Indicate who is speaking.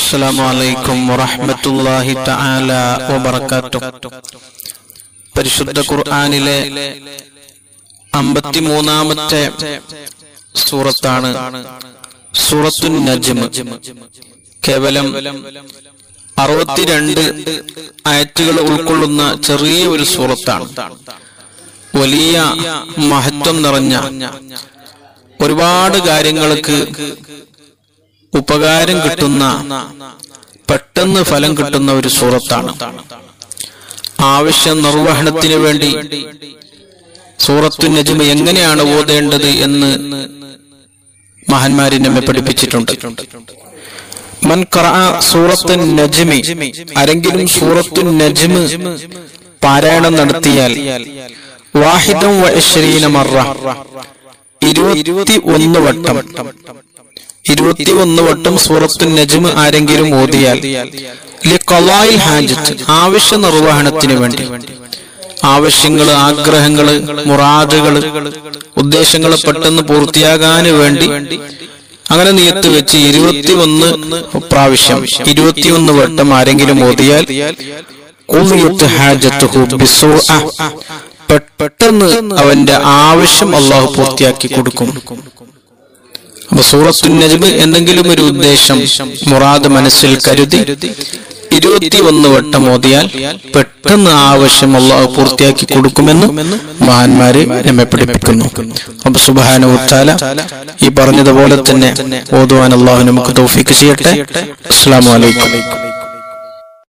Speaker 1: السلام عليكم ورحمة الله تعالى وبركاته പരിശുദ്ധ ഖുർആനിലെ അമ്പത്തിമൂന്നാമത്തെ സൂറത്താണ് സൂറത്തു നജ്മ് കേവലം അറുപത്തിരണ്ട് ആയത്തുകൾ ഉൾക്കൊള്ളുന്ന ചെറിയ ഒരു സൂറത്താണ് വലിയ മഹത്വം നിറഞ്ഞ ഒരുപാട് കാര്യങ്ങൾക്ക് ഉപകാരം കിട്ടുന്ന പെട്ടെന്ന് ഫലം കിട്ടുന്ന ഒരു സൂറത്താണ് ആവശ്യ നിർവഹണത്തിന് വേണ്ടി സൂറത്തു നജ്മ എങ്ങനെയാണ് ഓതേണ്ടത് എന്ന് മഹാന്മാരി നമ്മെ പഠിപ്പിച്ചിട്ടുണ്ട് മൻ ഖറഅ സൂറത്തു നജ്മി ആരെങ്കിലും സൂറത്തു നജ്മ് പാരായണം നടത്തിയാൽ വാഹിദം വഇശ്രീന മറ ഇരുപത്തി ഒന്ന് വട്ടം ഇരുപത്തി ഒന്ന് വട്ടം സൂറത്തു നജ്മ് ആരെങ്കിലും ഓതിയാൽ ലിഖളായിൽ ഹാജത്ത് ആവശ്യ നിർവഹണത്തിന് വേണ്ടി ആവശ്യങ്ങള് ആഗ്രഹങ്ങള് മുറാദുകള് ഉദ്ദേശങ്ങൾ പെട്ടെന്ന് പൂർത്തിയാകാന് വേണ്ടി അങ്ങനെ നിയത്ത് വെച്ച് ഇരുപത്തി ഒന്ന് പ്രാവശ്യം ഇരുപത്തിയൊന്ന് വട്ടം ആരെങ്കിലും ഓതിയാൽ ഖുദിയത്ത് ഹാജത്തുഹു ബിസുർഅ. പെട്ടെന്ന് അവന്റെ ആവശ്യം അള്ളാഹു പൂർത്തിയാക്കി കൊടുക്കും അപ്പൊ സൂറത്തു നജ്മ് എന്തെങ്കിലും ഒരു ഉദ്ദേശം മുറാദ് മനസ്സിൽ കരുതി ഇരുപത്തി ഒന്ന് വട്ടം ഓതിയാൽ പെട്ടെന്ന് ആവശ്യം അള്ളാഹു പൂർത്തിയാക്കി കൊടുക്കുമെന്ന് മഹാന്മാര് നമ്മെ പഠിപ്പിക്കുന്നു അപ്പൊ സുബാന ഉത്താല ഈ പറഞ്ഞതുപോലെ തന്നെ ഓതുവാൻ അള്ളാഹു നമുക്ക് തൗഫീക്ക് ചെയ്യട്ടെ അസ്സാം വലൈക്കും